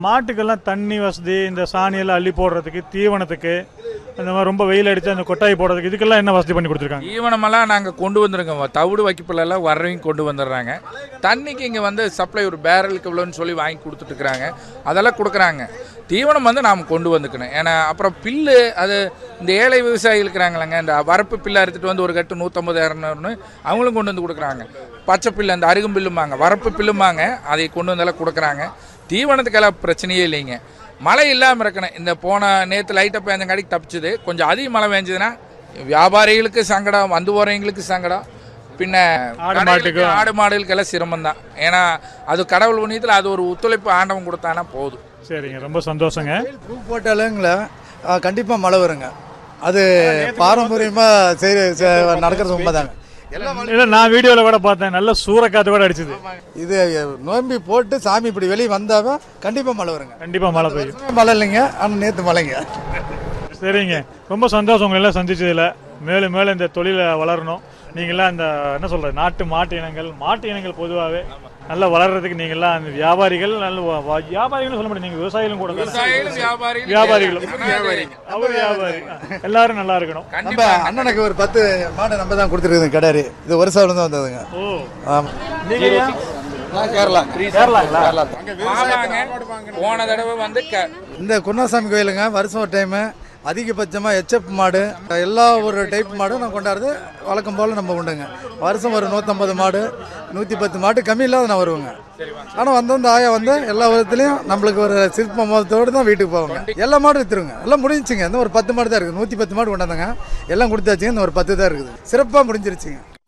மாட்டுக்கெல்லாம் தண்ணி வசதி இந்த சாணியெல்லாம் அள்ளி போடுறதுக்கு தீவனத்துக்கு அந்த மாதிரி ரொம்ப வெயில் அடிச்சு அந்த கொட்டாய் போடுறதுக்கு இதுக்கெல்லாம் என்ன வசதி பண்ணி கொடுத்துருக்காங்க தீவனமெல்லாம் நாங்கள் கொண்டு வந்துருக்கோம் தவிடு வைக்கப்பில்லாம் வர்றவங்க கொண்டு வந்துடுறாங்க தண்ணிக்கு இங்கே வந்து சப்ளை ஒரு பேரலுக்கு இவ்வளோன்னு சொல்லி வாங்கி கொடுத்துட்டு இருக்கிறாங்க அதெல்லாம் கொடுக்குறாங்க தீவனம் வந்து நாம் கொண்டு வந்துக்கணும் ஏன்னா அப்புறம் பில்லு அது இந்த ஏழை விவசாயிகள் இருக்கிறாங்களங்க இந்த வரப்பு பில்லை அறுத்துட்டு வந்து ஒரு கட்டு நூற்றம்பது இரநூறுன்னு அவங்களும் கொண்டு வந்து கொடுக்குறாங்க பச்சை பில்லு அந்த அருகும் பில்லுமாங்க வரப்பு பில்லுமாங்க அதை கொண்டு வந்தெல்லாம் கொடுக்குறாங்க தீவனத்துக்கெல்லாம் பிரச்சனையே இல்லைங்க மழை இல்லாமல் இருக்கணும் இந்த போன நேற்று லைட்டாக பேஞ்சங்காடிக்கு தப்பிச்சுது கொஞ்சம் அதிக மழை பெஞ்சதுன்னா வியாபாரிகளுக்கு சங்கடம் வந்து போகிறவங்களுக்கு சங்கடம் பின்ன ஆடு கடைகளுக்கு, மாட்டுக்கு. ஆடு மாடுகளுக்கெல்லாம் சிரமம் தான் ஏன்னா அது கடவுள் புண்ணியத்தில் அது ஒரு ஒத்துழைப்பு ஆண்டவன் கொடுத்தானா போதும் சரிங்க ரொம்ப சந்தோஷங்க பூ போட்டாலுங்கள கண்டிப்பாக மழை வருங்க அது பாரம்பரியமாக செய்ய செ- நடக்கிறது உண்மைதாங்க இல்ல நான் வீடியோல கூட பார்த்தேன் நல்ல சூறக்காத்து கூட அடிச்சது இது நோம்பி போட்டு சாமி இப்படி வெளியே வந்தாவே கண்டிப்பாக மழை வருங்க கண்டிப்பா மழை பெய்யும் மழை இல்லைங்க ஆனால் நேற்று மழைங்க சரிங்க ரொம்ப சந்தோஷம் உங்களை எல்லாம் சந்திச்சதுல மேலும் மேலும் இந்த தொழிலை வளரணும் நீங்களாம் இந்த என்ன சொல்றது நாட்டு மாட்டு இனங்கள் மாட்டு இனங்கள் பொதுவாகவே நல்லா வளர்றதுக்கு நீங்களாம் அந்த வியாபாரிகள் நல்ல வ- வ- வியாபாரிகளும் சொல்ல முடியும் நீங்க விவசாயிகளும் கூட தான். விவசாயிகளும் வியாபாரிகளும் வியாபாரிகளும் வியாபாரிங்க. அவர் வியாபாரி எல்லாரும் நல்லா இருக்கணும் நம்ம கண்டிப்பா அண்ணனுக்கு ஒரு பத்து மாடு நம்ம தான் கொடுத்துருக்குது கிடாரி இது ஒரு சாவில் தான் வந்ததுங்க ஓ ஆமாம் நீங்க கேரளா கேரளாங்களா ஆமாங்க போன தடவை வந்து க- இந்த குருணாசாமி கோயிலுங்க வருஷம் ஒரு டைமு அதிகபட்சமாக எச்எப் மாடு எல்லா ஒரு டைப் மாடும் நான் கொண்டாடுறது வழக்கம் போல் நம்ம உண்டுங்க வருஷம் ஒரு நூற்றம்பது மாடு நூற்றி பத்து மாடு கம்மி இல்லாத நான் வருவேங்க ஆனால் வந்து அந்த ஆயா வந்து எல்லா விதத்துலையும் நம்மளுக்கு ஒரு சிற்ப மோதத்தோடு தான் வீட்டுக்கு போவாங்க எல்லா மாடும் விற்றுருங்க எல்லாம் முடிஞ்சுங்க இந்த ஒரு பத்து மாடு தான் இருக்குது நூற்றி பத்து மாடு கொண்டாந்தாங்க எல்லாம் கொடுத்தாச்சுங்க இந்த ஒரு பத்து தான் இருக்குது சிறப்பாக முடிஞ்சிருச்சுங்க